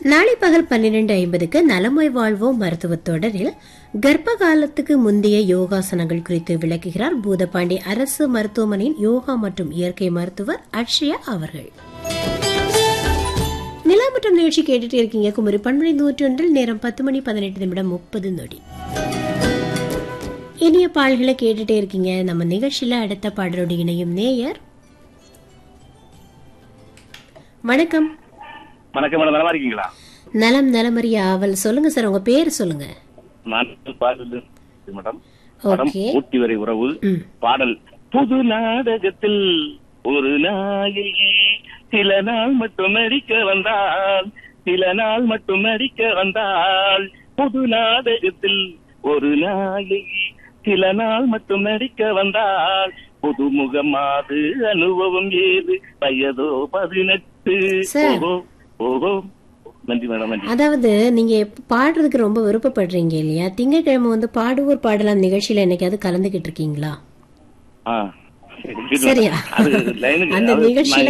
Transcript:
நாளை பகல் பன்னிரண்டு ஐம்பதுக்கு நலமாய் வாழ்வோம் மருத்துவ தொடரில் கர்ப்ப காலத்துக்கு முந்தைய யோகாசனங்கள் குறித்து விளக்குகிறார் பூதப்பாண்டி அரசு மருத்துவமனையின் யோகா மற்றும் இயற்கை மருத்துவர் அக்ஷயா அவர்கள் நிலா மற்றும் நிகழ்ச்சி கேட்டுட்டு இருக்கீங்க குமரி பண்பலை நூற்றொன்றில் நேரம் பத்து மணி பதினெட்டு நிமிடம் முப்பது நொடி இனிய பாடல்களை கேட்டுட்டே இருக்கீங்க நம்ம நிகழ்ச்சியில அடுத்த பாடலோடு இணையும் நேயர் வணக்கம் வணக்கம் மேடம் நலமா இருக்கீங்களா நலம் நலமறிய ஆவல் சொல்லுங்க சார் உங்க பேர் சொல்லுங்க நான் பாடல் மேடம் படம் ஓகே ஊட்டி வரை உறவு ம். பாடல் புது நாடகத்தில் ஒரு நாயகி சில நாள் மட்டும் நடிக்க வந்தால் சில நாள் மட்டும் நடிக்க வந்தால் புது நாடகத்தில் ஒரு நாயகி சில நாள் மட்டும் நடிக்க வந்தால் புதுமுகமாது அனுபவம் ஏது வயதோ பதினெட்டு சார். ஓஹோ ஓஹோ நன்றி மேடம் நன்றி அதாவது நீங்க எப்ப- பாடுறதுக்கு ரொம்ப விருப்பப்படுறீங்க இல்லையா திங்கட்கிழமை வந்து பாடுவோர் பாடலாம் நிகழ்ச்சியில என்னைக்காவது கலந்துகிட்டு இருக்கீங்களா ஆ சரி, சரியா அது லைனுக்கு அந்த அது நிகழ்ச்சியில